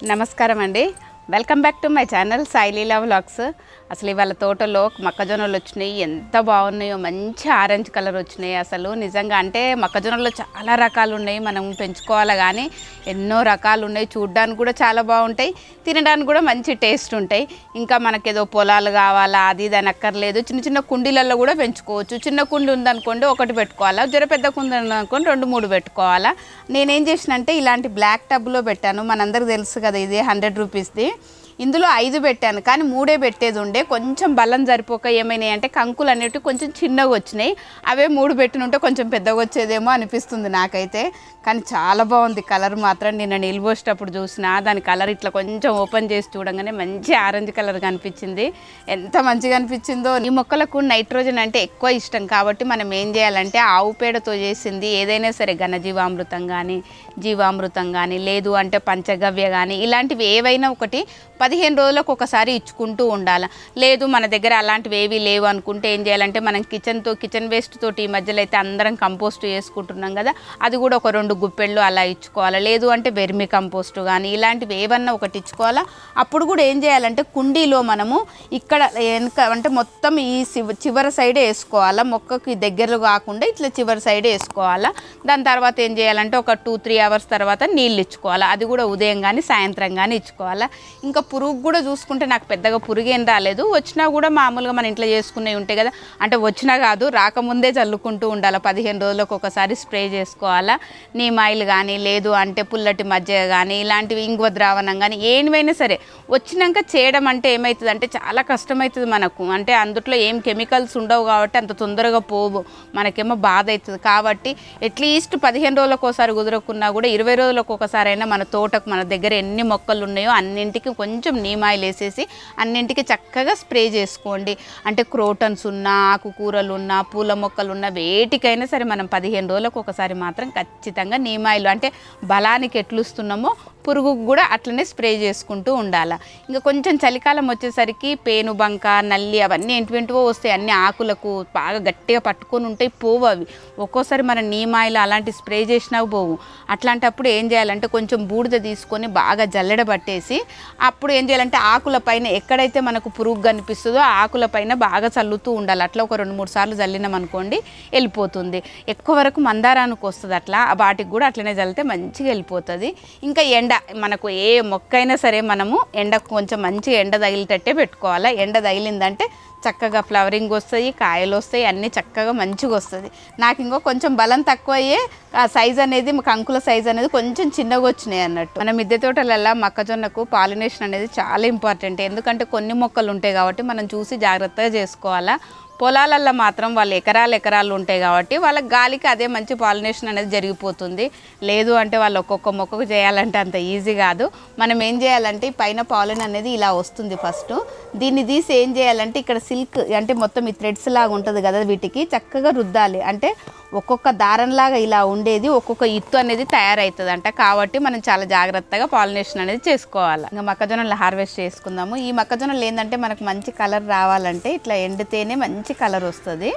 నమస్కారం అండి welcome back to my channel Sai Leela vlogs అసలు ఇవాళ తోటలో మొక్కజొన్నలు వచ్చినాయి ఎంత బాగున్నాయో మంచి ఆరెంజ్ కలర్ వచ్చినాయి అసలు నిజంగా అంటే మొక్కజొన్నలో చాలా రకాలు ఉన్నాయి మనం పెంచుకోవాలి కానీ ఎన్నో రకాలు ఉన్నాయి చూడడానికి కూడా చాలా బాగుంటాయి తినడానికి కూడా మంచి టేస్ట్ ఉంటాయి ఇంకా మనకేదో పొలాలు కావాలా అది ఇది అని అక్కర్లేదు చిన్న చిన్న కుండీలలో కూడా పెంచుకోవచ్చు చిన్న కుండి ఉందనుకోండి ఒకటి పెట్టుకోవాలా జర పెద్ద కుండి ఉందనుకోండి రెండు మూడు పెట్టుకోవాలా నేనేం చేసినంటే ఇలాంటి బ్లాక్ టబ్లో పెట్టాను మనందరికి తెలుసు కదా ఇది హండ్రెడ్ రూపీస్ది ఇందులో ఐదు పెట్టాను కానీ మూడే పెట్టేది ఉండే కొంచెం బలం సరిపోక ఏమైనాయి అంటే కంకులు అనేవి కొంచెం చిన్నగా వచ్చినాయి అవే మూడు పెట్టినుంటే కొంచెం పెద్దగా వచ్చేదేమో అనిపిస్తుంది నాకైతే కానీ చాలా బాగుంది కలర్ మాత్రం నిన్న నిలిపోసేటప్పుడు చూసిన దాని కలర్ ఇట్లా కొంచెం ఓపెన్ చేసి చూడంగానే మంచి ఆరెంజ్ కలర్ కనిపించింది ఎంత మంచిగా అనిపించిందో ఈ మొక్కలకు నైట్రోజన్ అంటే ఎక్కువ ఇష్టం కాబట్టి మనం ఏం చేయాలంటే ఆవు పేడతో చేసింది ఏదైనా సరే ఘనజీవామృతం కానీ జీవామృతం కానీ లేదు అంటే పంచగవ్య కానీ ఇలాంటివి ఏవైనా ఒకటి పదిహేను రోజులకు ఒకసారి ఇచ్చుకుంటూ ఉండాలి లేదు మన దగ్గర అలాంటివి ఏవి లేవు అనుకుంటే ఏం చేయాలంటే మనం కిచెన్తో కిచెన్ వేస్ట్ తోటి ఈ మధ్యలో అయితే అందరం కంపోస్ట్ చేసుకుంటున్నాం కదా అది కూడా ఒక రెండు గుప్పెళ్ళు అలా ఇచ్చుకోవాలి లేదు అంటే వెర్మి కంపోస్ట్ కానీ ఇలాంటివి ఏవన్నా ఒకటి ఇచ్చుకోవాలా అప్పుడు కూడా ఏం చేయాలంటే కుండీలో మనము ఇక్కడ వెనక అంటే మొత్తం ఈ చివ- చివరి సైడే వేసుకోవాలా మొక్కకి దగ్గరలో కాకుండా ఇట్లా చివరి సైడే వేసుకోవాలా దాని తర్వాత ఏం చేయాలంటే ఒక టూ త్రీ అవర్స్ తర్వాత నీళ్ళు ఇచ్చుకోవాలా అది కూడా ఉదయం కానీ సాయంత్రం కానీ ఇచ్చుకోవాలా ఇంకా పురుగు కూడా చూసుకుంటే నాకు పెద్దగా పురుగు ఏం రాలేదు వచ్చినా కూడా మామూలుగా మన ఇంట్లో చేసుకునేవి ఉంటాయి కదా అంటే వచ్చినా కాదు రాకముందే చల్లుకుంటూ ఉండాలి పదిహేను రోజులకు ఒకసారి స్ప్రే చేసుకోవాలా నీమ్ ఆయిల్ కానీ లేదు అంటే పుల్లటి మజ్జిగ కానీ ఇలాంటివి ఇంగువ ద్రావణం కానీ ఏమైనా సరే వచ్చినాక చేయడం అంటే ఏమవుతుంది అంటే చాలా కష్టమవుతుంది మనకు అంటే అందుట్లో ఏం కెమికల్స్ ఉండవు కాబట్టి అంత తొందరగా పోవు మనకేమో బాధ అవుతుంది కాబట్టి అట్లీస్ట్ పదిహేను రోజులకు ఒకసారి కుదరకున్నా కూడా ఇరవై రోజులకు ఒకసారి అయినా మన తోటకు మన దగ్గర ఎన్ని మొక్కలు ఉన్నాయో అన్నింటికి కొంచెం నీమాయిల్ వేసేసి అన్నింటికి చక్కగా స్ప్రే చేసుకోండి అంటే క్రోటన్స్ ఉన్నా ఆకుకూరలు ఉన్నా పూల మొక్కలు ఉన్నా వేటికైనా సరే మనం పదిహేను రోజులకు ఒకసారి మాత్రం ఖచ్చితంగా నీమాయిల్ అంటే బలానికి ఎట్లుస్తున్నామో పురుగుకు కూడా అట్లనే స్ప్రే చేసుకుంటూ ఉండాలి ఇంకా కొంచెం చలికాలం వచ్చేసరికి పేను బంక నల్లి అవన్నీ ఏంటివో వస్తాయి అన్ని ఆకులకు బాగా గట్టిగా పట్టుకొని ఉంటాయి పోవు అవి ఒక్కోసారి మన నీమాయిల్ అలాంటి స్ప్రే చేసినా పోవు అట్లాంటప్పుడు ఏం చేయాలంటే కొంచెం బూడిద తీసుకొని బాగా జల్లెడ పట్టేసి అప్పుడు ఏం చేయాలంటే ఆకుల పైన ఎక్కడైతే మనకు పురుగు కనిపిస్తుందో ఆ ఆకుల పైన బాగా చల్లుతూ ఉండాలి అట్లా ఒక రెండు మూడు సార్లు చల్లినాం అనుకోండి వెళ్ళిపోతుంది ఎక్కువ వరకు మందారానికి వస్తుంది అట్లా వాటికి కూడా అట్లనే చల్లితే మంచిగా వెళ్ళిపోతుంది ఇంకా ఎండ మనకు ఏ మొక్క అయినా సరే మనము ఎండకు కొంచెం మంచిగా ఎండ తగిలేటట్టే పెట్టుకోవాలి ఎండ తగిలిందంటే చక్కగా ఫ్లవరింగ్ వస్తాయి కాయలు వస్తాయి అన్నీ చక్కగా మంచిగా వస్తుంది నాకు ఇంకో కొంచెం బలం తక్కువ అయ్యే ఆ సైజ్ అనేది కంకుల సైజ్ అనేది కొంచెం చిన్నగా వచ్చినాయి అన్నట్టు మన మిద్దె తోటలల్లో మొక్కజొన్నకు పాలినేషన్ అనేది చాలా ఇంపార్టెంట్ ఎందుకంటే కొన్ని మొక్కలు ఉంటాయి కాబట్టి మనం చూసి జాగ్రత్తగా చేసుకోవాలా పొలాలల్లో మాత్రం వాళ్ళు ఎకరాలు ఎకరాలు ఉంటాయి కాబట్టి వాళ్ళ గాలికి అదే మంచి పాలినేషన్ అనేది జరిగిపోతుంది లేదు అంటే వాళ్ళు ఒక్కొక్క మొక్కకు చేయాలంటే అంత ఈజీ కాదు మనం ఏం చేయాలంటే ఈ పైన పాలిన్ అనేది ఇలా వస్తుంది ఫస్ట్ దీన్ని తీసి ఏం చేయాలంటే ఇక్కడ సిల్క్ అంటే మొత్తం ఈ థ్రెడ్స్ లాగా ఉంటుంది కదా వీటికి చక్కగా రుద్దాలి అంటే ఒక్కొక్క దారంలాగా ఇలా ఉండేది ఒక్కొక్క ఇత్తు అనేది తయారవుతుంది అంట కాబట్టి మనం చాలా జాగ్రత్తగా పాలినేషన్ అనేది చేసుకోవాలి ఇంకా మొక్కజొన్నలు హార్వెస్ట్ చేసుకుందాము ఈ మొక్కజొన్నలు ఏంటంటే మనకు మంచి కలర్ రావాలంటే ఇట్లా ఎండితేనే మంచి కలర్ వస్తుంది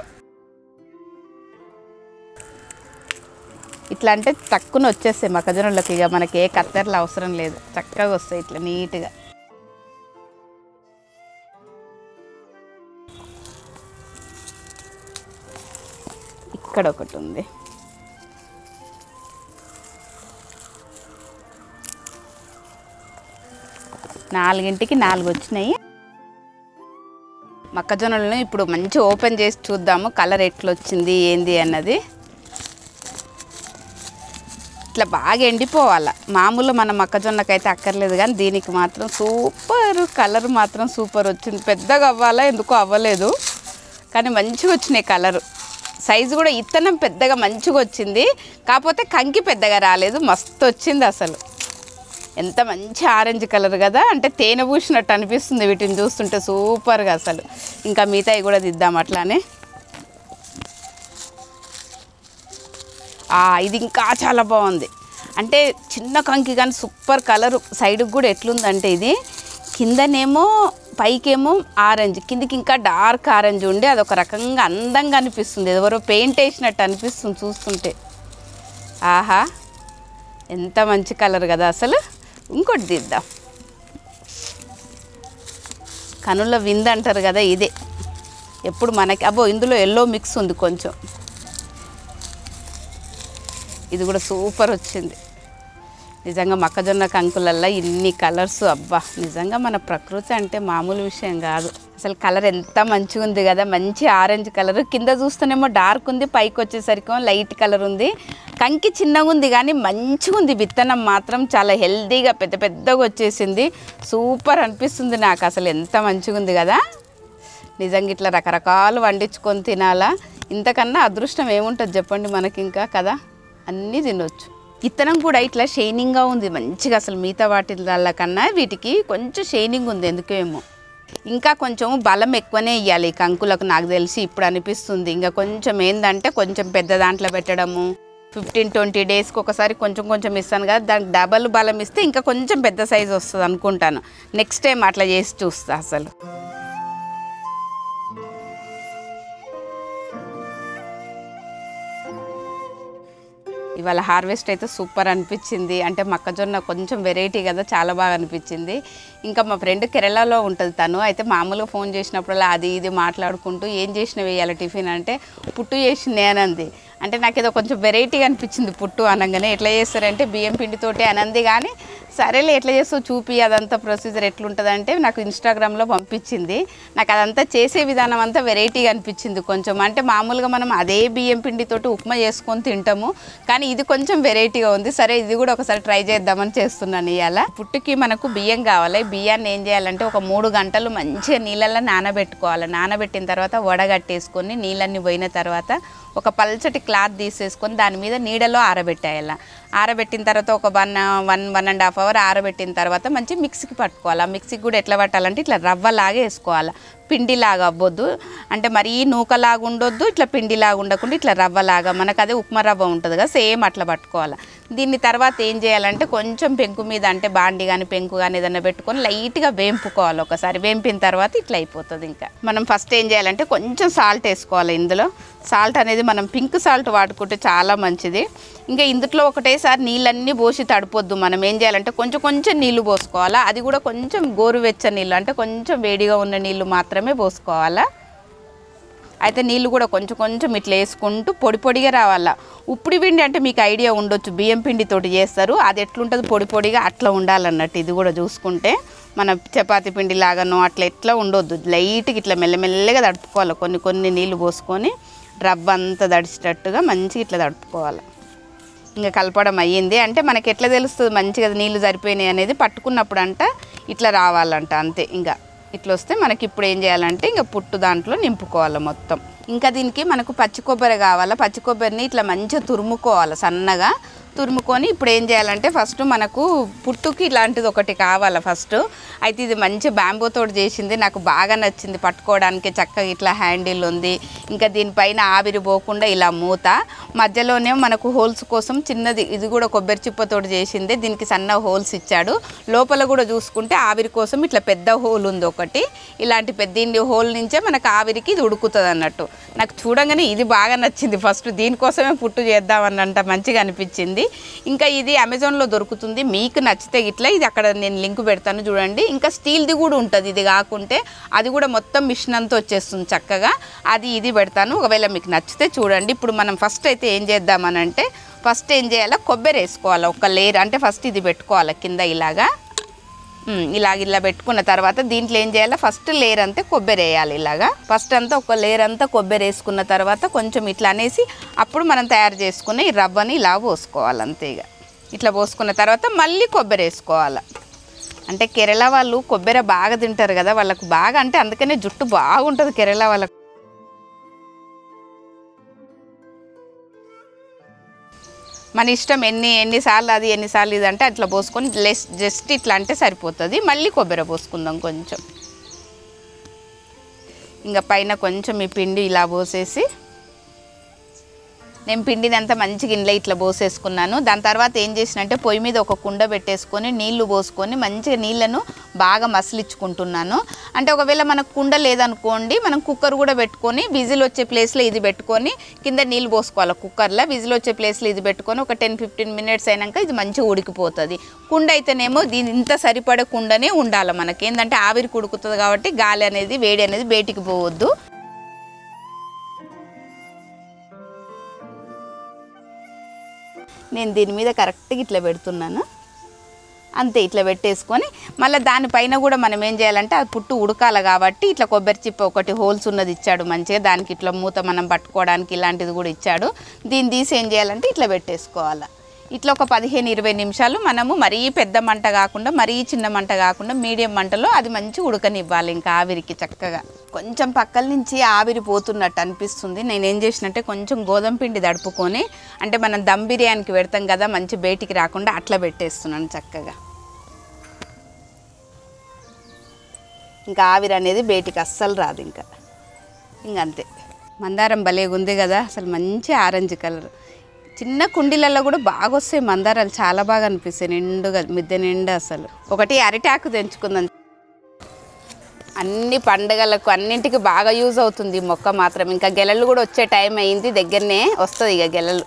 ఇట్లా అంటే తక్కువ వచ్చేస్తాయి మొక్కజొన్నలకు ఇక మనకి ఏ కత్తెరలు అవసరం లేదు చక్కగా వస్తాయి ఇట్లా నీట్గా ఇక్కడ ఒకటి ఉంది నాలుగింటికి నాలుగు వచ్చినాయి మొక్కజొన్నలను ఇప్పుడు మంచి ఓపెన్ చేసి చూద్దాము కలర్ ఎట్లా వచ్చింది ఏంది అన్నది ఇట్లా బాగా ఎండిపోవాలి మామూలు మన మొక్కజొన్నకైతే అక్కర్లేదు కానీ దీనికి మాత్రం సూపర్ కలర్ మాత్రం సూపర్ వచ్చింది పెద్దగా అవ్వాలా ఎందుకో అవ్వలేదు కానీ మంచిగా వచ్చినాయి కలరు సైజు కూడా ఇత్తనం పెద్దగా మంచిగా వచ్చింది కాకపోతే కంకి పెద్దగా రాలేదు మస్తు వచ్చింది అసలు ఎంత మంచి ఆరెంజ్ కలర్ కదా అంటే తేనె పూసినట్టు అనిపిస్తుంది వీటిని చూస్తుంటే సూపర్గా అసలు ఇంకా మిగతాయి కూడా దిద్దాం అట్లానే ఆ, ఇది ఇంకా చాలా బాగుంది అంటే చిన్న కంకి కానీ సూపర్ కలర్ సైడ్కి కూడా ఎట్లుందంటే ఇది కిందనేమో పైకేమో ఆరెంజ్ కిందికి ఇంకా డార్క్ ఆరెంజ్ ఉండి అదొక రకంగా అందంగా అనిపిస్తుంది ఎవరో పెయింట్ వేసినట్టు అనిపిస్తుంది చూస్తుంటే ఆహా ఎంత మంచి కలర్ కదా అసలు ఇంకోటి తీద్దాం కనుల విందు అంటారు కదా ఇదే ఎప్పుడు మనకి అబ్బో ఇందులో ఎల్లో మిక్స్ ఉంది కొంచెం ఇది కూడా సూపర్ వచ్చింది నిజంగా మొక్కజొన్న కంకులల్లో ఇన్ని కలర్స్ అబ్బా నిజంగా మన ప్రకృతి అంటే మామూలు విషయం కాదు అసలు కలర్ ఎంత మంచిగా ఉంది కదా మంచి ఆరెంజ్ కలర్ కింద చూస్తేనేమో డార్క్ ఉంది పైకి వచ్చేసరికి లైట్ కలర్ ఉంది కంకి చిన్నగా ఉంది కానీ మంచిగా ఉంది విత్తనం మాత్రం చాలా హెల్దీగా పెద్ద పెద్దగా వచ్చేసింది సూపర్ అనిపిస్తుంది నాకు అసలు ఎంత మంచిగా ఉంది కదా నిజంగా ఇట్లా రకరకాలు వండించుకొని తినాలా ఇంతకన్నా అదృష్టం ఏముంటుంది చెప్పండి మనకి ఇంకా కదా అన్నీ తినొచ్చు ఇత్తనం కూడా ఇట్లా షైనింగ్గా ఉంది మంచిగా అసలు మిగతా వాటిల కన్నా వీటికి కొంచెం షైనింగ్ ఉంది ఎందుకేమో ఇంకా కొంచెం బలం ఎక్కువనే ఇవ్వాలి ఈ కంకులకు నాకు తెలిసి ఇప్పుడు అనిపిస్తుంది ఇంకా కొంచెం ఏంటంటే కొంచెం పెద్ద దాంట్లో పెట్టడము ఫిఫ్టీన్ ట్వంటీ డేస్కి ఒకసారి కొంచెం కొంచెం ఇస్తాను కదా దానికి డబల్ బలం ఇస్తే ఇంకా కొంచెం పెద్ద సైజు వస్తుంది అనుకుంటాను నెక్స్ట్ టైం అట్లా చేసి చూస్తా అసలు ఇవాళ హార్వెస్ట్ అయితే సూపర్ అనిపించింది అంటే మొక్కజొన్న కొంచెం వెరైటీ కదా చాలా బాగా అనిపించింది ఇంకా మా ఫ్రెండ్ కేరళలో ఉంటుంది తను అయితే మామూలుగా ఫోన్ చేసినప్పుడల్లా అది ఇది మాట్లాడుకుంటూ ఏం చేసిన వేయాలి టిఫిన్ అంటే పుట్టు చేసింది అని అంది అంటే నాకు ఏదో కొంచెం వెరైటీగా అనిపించింది పుట్టు అనగానే ఎట్లా చేస్తారంటే బియ్యం పిండితోటి అనంది కానీ సరేలే ఎట్లా చేస్తావు చూపి అదంతా ప్రొసీజర్ ఎట్లుంటుంది అంటే నాకు ఇన్స్టాగ్రామ్లో పంపించింది నాకు అదంతా చేసే విధానం అంతా వెరైటీగా అనిపించింది కొంచెం అంటే మామూలుగా మనం అదే బియ్యం పిండితోటి ఉప్మా చేసుకొని తింటాము కానీ ఇది కొంచెం వెరైటీగా ఉంది సరే ఇది కూడా ఒకసారి ట్రై చేద్దామని చేస్తున్నాను ఇవాళ పుట్టుకి మనకు బియ్యం కావాలి బియ్యాన్ని ఏం చేయాలంటే ఒక మూడు గంటలు మంచిగా నీళ్ళల్లో నానబెట్టుకోవాలి నానబెట్టిన తర్వాత వడగట్టేసుకొని నీళ్ళన్నీ పోయిన తర్వాత ఒక పల్చటి క్లాత్ తీసేసుకొని దాని మీద నీడలో ఆరబెట్టేయాలి ఆరబెట్టిన తర్వాత ఒక one one one and half hour ఆరబెట్టిన తర్వాత మంచి మిక్సీకి పట్టుకోవాలి ఆ మిక్సీకి కూడా ఎట్లా పట్టాలంటే ఇట్లా రవ్వలాగా వేసుకోవాలి పిండిలాగా అవ్వద్దు అంటే మరీ నూకలాగా ఉండొద్దు ఇట్లా పిండిలాగా ఉండకుండా ఇట్లా రవ్వలాగా మనకు అదే ఉప్మా రవ్వ ఉంటుంది కదా సేమ్ అట్లా పట్టుకోవాలి దీన్ని తర్వాత ఏం చేయాలంటే కొంచెం పెంకు మీద అంటే బాండి కానీ పెంకు కానీ ఏదైనా పెట్టుకొని లైట్గా వేంపుకోవాలి ఒకసారి వేంపిన తర్వాత ఇట్లా అయిపోతుంది ఇంకా మనం ఫస్ట్ ఏం చేయాలంటే కొంచెం సాల్ట్ వేసుకోవాలి ఇందులో సాల్ట్ అనేది మనం పింక్ సాల్ట్ వాడుకుంటే చాలా మంచిది ఇంకా ఇందులో ఒకటేసారి నీళ్ళన్నీ పోసి తడిపొద్దు మనం ఏం చేయాలంటే కొంచెం కొంచెం నీళ్లు పోసుకోవాలా అది కూడా కొంచెం గోరువెచ్చని నీళ్ళు అంటే కొంచెం వేడిగా ఉన్న నీళ్ళు మాత్రమే పోసుకోవాలా అయితే నీళ్ళు కూడా కొంచెం కొంచెం ఇట్లా వేసుకుంటూ పొడి పొడిగా రావాలా ఉప్పుడు పిండి అంటే మీకు ఐడియా ఉండొచ్చు బియ్యం పిండితోటి చేస్తారు అది ఎట్లుంటుంది పొడి పొడిగా అట్లా ఉండాలన్నట్టు ఇది కూడా చూసుకుంటే మన చపాతీ పిండి లాగానో అట్లా ఎట్లా ఉండొద్దు లైట్గా ఇట్లా మెల్లమెల్లగా తడుపుకోవాలి కొన్ని కొన్ని నీళ్ళు పోసుకొని రవ్వ అంతా తడిచేటట్టుగా మంచిగా ఇట్లా తడుపుకోవాలి ఇంకా కలపడం అయ్యింది అంటే మనకి ఎట్లా తెలుస్తుంది మంచిగా నీళ్ళు సరిపోయినాయి అనేది పట్టుకున్నప్పుడు అంట ఇట్లా రావాలంట అంతే ఇంకా ఇట్లా వస్తే మనకి ఇప్పుడు ఏం చేయాలంటే ఇంకా పుట్టు దాంట్లో నింపుకోవాలి మొత్తం ఇంకా దీనికి మనకు పచ్చి కొబ్బరి కావాలా పచ్చి కొబ్బరిని ఇట్లా మంచిగా తురుముకోవాలి సన్నగా తురుముకొని ఇప్పుడు ఏం చేయాలంటే ఫస్ట్ మనకు పుట్టుకి ఇలాంటిది ఒకటి కావాలి ఫస్ట్ అయితే ఇది మంచి బ్యాంబోతో చేసింది నాకు బాగా నచ్చింది పట్టుకోవడానికి చక్కగా ఇట్లా హ్యాండిల్ ఉంది ఇంకా దీనిపైన ఆవిరి పోకుండా ఇలా మూత మధ్యలోనే మనకు హోల్స్ కోసం చిన్నది ఇది కూడా కొబ్బరి చిప్పతోటి చేసింది దీనికి సన్న హోల్స్ ఇచ్చాడు లోపల కూడా చూసుకుంటే ఆవిరి కోసం ఇట్లా పెద్ద హోల్ ఉంది ఒకటి ఇలాంటి పెద్ద హోల్ నుంచే మనకు ఆవిరికి ఇది ఉడుకుతుంది అన్నట్టు నాకు చూడంగానే ఇది బాగా నచ్చింది ఫస్ట్ దీనికోసమే పుట్టు చేద్దామన్నంట మంచిగా అనిపించింది ఇంకా ఇది అమెజాన్లో దొరుకుతుంది మీకు నచ్చితే ఇట్లా ఇది అక్కడ నేను లింక్ పెడతాను చూడండి ఇంకా స్టీల్ది కూడా ఉంటుంది ఇది కాకుంటే అది కూడా మొత్తం మిషన్ అంతా వచ్చేస్తుంది చక్కగా అది ఇది పెడతాను ఒకవేళ మీకు నచ్చితే చూడండి ఇప్పుడు మనం ఫస్ట్ అయితే ఏం చేద్దామనంటే ఫస్ట్ ఏం చేయాలి కొబ్బరి వేసుకోవాలి ఒక లేయర్ అంటే ఫస్ట్ ఇది పెట్టుకోవాలి కింద ఇలాగా ఉమ్, ఇలాగ ఇలా పెట్టుకున్న తర్వాత దీంట్లో ఏం చేయాలి ఫస్ట్ లేయర్ అంతా కొబ్బరి వేయాలి ఇలాగా ఫస్ట్ అంతా ఒక లేయర్ అంతా కొబ్బరి వేసుకున్న తర్వాత కొంచెం ఇట్లా అనేసి అప్పుడు మనం తయారు చేసుకున్న ఈ రవ్వని ఇలా పోసుకోవాలి అంతే ఇక ఇట్లా పోసుకున్న తర్వాత మళ్ళీ కొబ్బరి వేసుకోవాలి అంటే కేరళ వాళ్ళు కొబ్బరి బాగా తింటారు కదా వాళ్ళకు బాగా అంటే అందుకనే జుట్టు బాగుంటుంది కేరళ వాళ్ళకు మన ఇష్టం ఎన్ని ఎన్నిసార్లు అది ఎన్నిసార్లు ఇది అంటే అట్లా పోసుకొని లెస్ జస్ట్ ఇట్లా అంటే సరిపోతుంది మళ్ళీ కొబ్బరి పోసుకుందాం కొంచెం ఇంకా పైన కొంచెం ఈ పిండి ఇలా పోసేసి నేను పిండిని అంతా మంచిగా ఇంట్లో ఇట్లా పోసేసుకున్నాను దాని తర్వాత ఏం చేసినంటే పొయ్యి మీద ఒక కుండ పెట్టేసుకొని నీళ్లు పోసుకొని మంచిగా నీళ్ళను బాగా మసిలించుకుంటున్నాను అంటే ఒకవేళ మనకు కుండ లేదనుకోండి మనం కుక్కర్ కూడా పెట్టుకొని విజిల్ వచ్చే ప్లేస్లో ఇది పెట్టుకొని కింద నీళ్ళు పోసుకోవాలి కుక్కర్లో విజిల్ వచ్చే ప్లేస్లో ఇది పెట్టుకొని ఒక టెన్ ఫిఫ్టీన్ మినిట్స్ అయినాక ఇది మంచిగా ఉడికిపోతుంది కుండ అయితేనేమో దీని ఇంత సరిపడే కుండనే ఉండాలి మనకి ఏంటంటే ఆవిరి కుడుకుతుంది కాబట్టి గాలి అనేది వేడి అనేది బయటికి పోవద్దు నేను దీని మీద కరెక్ట్గా ఇట్లా పెడుతున్నాను అంతే ఇట్లా పెట్టేసుకొని మళ్ళీ దానిపైన కూడా మనం ఏం చేయాలంటే అది పుట్టు ఉడకాలి కాబట్టి ఇట్లా కొబ్బరి చిప్ప ఒకటి హోల్స్ ఉన్నది ఇచ్చాడు మంచిగా దానికి ఇట్లా మూత మనం పట్టుకోవడానికి ఇలాంటిది కూడా ఇచ్చాడు దీన్ని తీసి ఏం చేయాలంటే ఇట్లా పెట్టేసుకోవాలి ఇట్లా ఒక పదిహేను ఇరవై నిమిషాలు మనము మరీ పెద్ద మంట కాకుండా మరీ చిన్న మంట కాకుండా మీడియం మంటలో అది మంచి ఉడకనివ్వాలి ఇంకా ఆవిరికి చక్కగా కొంచెం పక్కల నుంచి ఆవిరి పోతున్నట్టు అనిపిస్తుంది నేను ఏం చేసినట్టే కొంచెం గోధుమ పిండి దడుపుకొని అంటే మనం దమ్ బిర్యానీకి పెడతాం కదా మంచి బయటికి రాకుండా అట్లా పెట్టేస్తున్నాను చక్కగా ఇంకా ఆవిరి అనేది బయటికి అస్సలు రాదు ఇంకా ఇంకంతే మందారం భలేగా ఉంది కదా అసలు మంచి ఆరెంజ్ కలర్ చిన్న కుండీలలో కూడా బాగా వస్తాయి మందారాలు చాలా బాగా అనిపిస్తాయి నిండుగా మిద్దె నిండా అసలు ఒకటి అరిటాకు తెంచుకుందాం అన్ని పండగలకు అన్నింటికి బాగా యూజ్ అవుతుంది ఈ మొక్క మాత్రం ఇంకా గెలలు కూడా వచ్చే టైం అయింది దగ్గరనే వస్తుంది ఇక గెలలు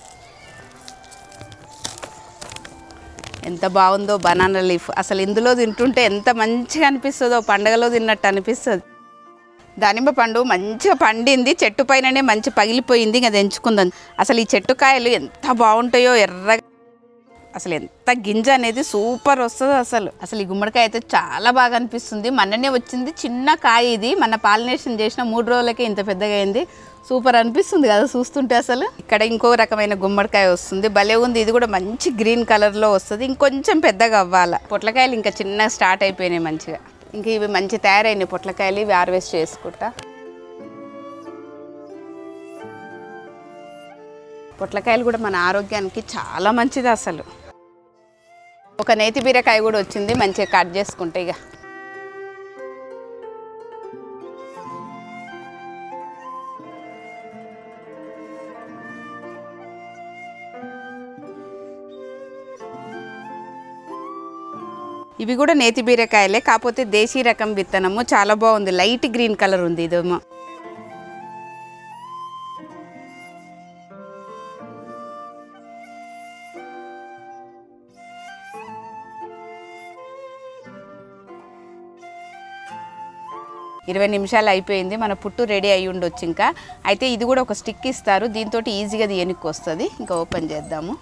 ఎంత బాగుందో బనానా లీఫ్ అసలు ఇందులో తింటుంటే ఎంత మంచిగా అనిపిస్తుందో పండగలో తిన్నట్టు అనిపిస్తుంది దానిమ్మ పండు మంచిగా పండింది చెట్టు పైననే మంచి పగిలిపోయింది ఇంకా తెంచుకుందాం అసలు ఈ చెట్టు కాయలు ఎంత బాగుంటాయో ఎర్రగా అసలు ఎంత గింజ అనేది సూపర్ వస్తుంది అసలు అసలు ఈ గుమ్మడికాయ అయితే చాలా బాగా అనిపిస్తుంది మొన్ననే వచ్చింది చిన్న కాయ ఇది మన పాలినేషన్ చేసిన మూడు రోజులకే ఇంత పెద్దగా అయింది సూపర్ అనిపిస్తుంది కదా చూస్తుంటే అసలు ఇక్కడ ఇంకో రకమైన గుమ్మడికాయ వస్తుంది భలే ఉంది ఇది కూడా మంచి గ్రీన్ కలర్లో వస్తుంది ఇంకొంచెం పెద్దగా అవ్వాలి పొట్లకాయలు ఇంకా చిన్న స్టార్ట్ అయిపోయినాయి మంచిగా ఇంకా ఇవి మంచి తయారైనాయి పొట్లకాయలు ఇవి హార్వెస్ట్ చేసుకుంటా పొట్లకాయలు కూడా మన ఆరోగ్యానికి చాలా మంచిది అసలు ఒక నేతి బీరకాయ కూడా వచ్చింది మంచిగా కట్ చేసుకుంటే ఇక ఇవి కూడా నేతి బీరకాయలే కాకపోతే దేశీ రకం విత్తనము చాలా బాగుంది లైట్ గ్రీన్ కలర్ ఉంది ఇదేమో ఇరవై నిమిషాలు అయిపోయింది మన పుట్టు రెడీ అయ్యి ఉండొచ్చు ఇంకా అయితే ఇది కూడా ఒక స్టిక్ ఇస్తారు దీంతో ఈజీగా అది ఎనుక్కి వస్తుంది ఇంకా ఓపెన్ చేద్దాము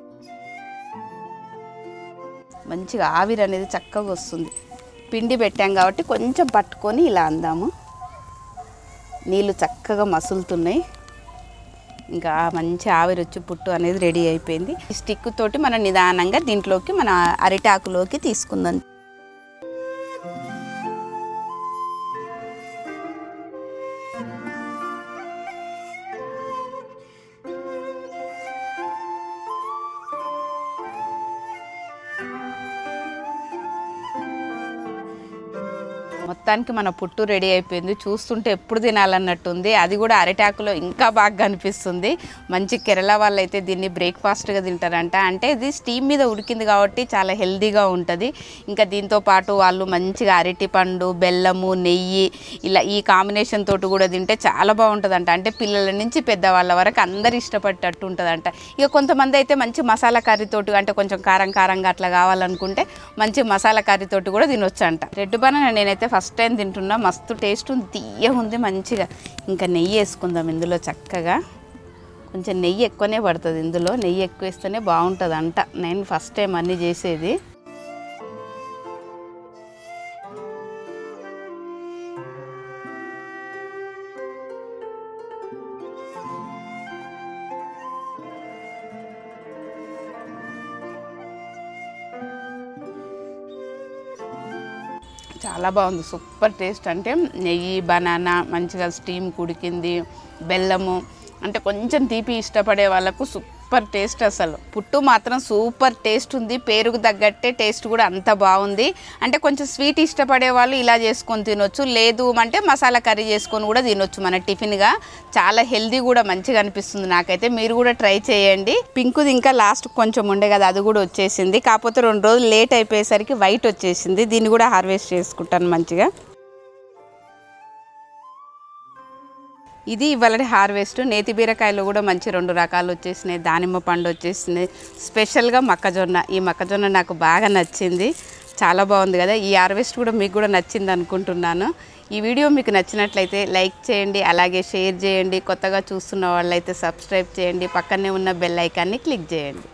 మంచిగా ఆవిరి అనేది చక్కగా వస్తుంది పిండి పెట్టాం కాబట్టి కొంచెం పట్టుకొని ఇలా అందాము నీళ్ళు చక్కగా మసులుతున్నాయి ఇంకా మంచి ఆవిరి వచ్చి పుట్టు అనేది రెడీ అయిపోయింది ఈ స్టిక్ తోటి మనం నిదానంగా దీంట్లోకి మన అరిటాకులోకి తీసుకుందాం మొత్తానికి మన పుట్టు రెడీ అయిపోయింది చూస్తుంటే ఎప్పుడు తినాలన్నట్టుంది అది కూడా అరిటాకులో ఇంకా బాగా కనిపిస్తుంది మంచి కేరళ వాళ్ళు అయితే దీన్ని బ్రేక్ఫాస్ట్గా తింటారంట అంటే ఇది స్టీమ్ మీద ఉడికింది కాబట్టి చాలా హెల్దీగా ఉంటుంది ఇంకా దీంతో పాటు వాళ్ళు మంచిగా అరటి పండు బెల్లము నెయ్యి ఇలా ఈ కాంబినేషన్ తోటి కూడా తింటే చాలా బాగుంటుందంట అంటే పిల్లల నుంచి పెద్దవాళ్ళ వరకు అందరు ఇష్టపడేటట్టు ఉంటుందంట ఇక కొంతమంది అయితే మంచి మసాలా కర్రీతోటి అంటే కొంచెం కారం కారంగా అట్లా కావాలనుకుంటే మంచి మసాలా కర్రీతోటి కూడా తినొచ్చు అంట రెడ్ బనానా నేనైతే ఫస్ట్ టైం తింటున్నా మస్తు టేస్ట్ ఉంది తీయ ఉంది మంచిగా ఇంకా నెయ్యి వేసుకుందాం ఇందులో చక్కగా కొంచెం నెయ్యి ఎక్కువనే పడుతుంది ఇందులో నెయ్యి ఎక్కువ వేస్తేనే బాగుంటుంది అంట నేను ఫస్ట్ టైం అన్నీ చేసేది చాలా బాగుంది సూపర్ టేస్ట్ అంటే నెయ్యి బనానా మంచిగా స్టీమ్ కుడికింది బెల్లము అంటే కొంచెం తీపి ఇష్టపడే వాళ్ళకు సూపర్ సూపర్ టేస్ట్ అసలు పుట్టు మాత్రం సూపర్ టేస్ట్ ఉంది పేరుకు తగ్గట్టే టేస్ట్ కూడా అంత బాగుంది అంటే కొంచెం స్వీట్ ఇష్టపడే వాళ్ళు ఇలా చేసుకొని తినొచ్చు లేదు అంటే మసాలా కర్రీ చేసుకొని కూడా తినొచ్చు మన టిఫిన్గా చాలా హెల్దీ కూడా మంచిగా అనిపిస్తుంది నాకైతే మీరు కూడా ట్రై చేయండి పింకుది ఇంకా లాస్ట్ కొంచెం ఉండే కదా అది కూడా వచ్చేసింది కాకపోతే రెండు రోజులు లేట్ అయిపోయేసరికి వైట్ వచ్చేసింది దీన్ని కూడా హార్వెస్ట్ చేసుకుంటాను మంచిగా ఇది ఇవాళ హార్వెస్ట్ నేతి బీరకాయలు కూడా మంచి రెండు రకాలు వచ్చేసినాయి దానిమ్మ పండు వచ్చేసినాయి స్పెషల్గా మొక్కజొన్న ఈ మొక్కజొన్న నాకు బాగా నచ్చింది చాలా బాగుంది కదా ఈ హార్వెస్ట్ కూడా మీకు కూడా నచ్చింది అనుకుంటున్నాను ఈ వీడియో మీకు నచ్చినట్లయితే లైక్ చేయండి అలాగే షేర్ చేయండి కొత్తగా చూస్తున్న వాళ్ళైతే సబ్స్క్రైబ్ చేయండి పక్కనే ఉన్న బెల్ ఐకాన్ని క్లిక్ చేయండి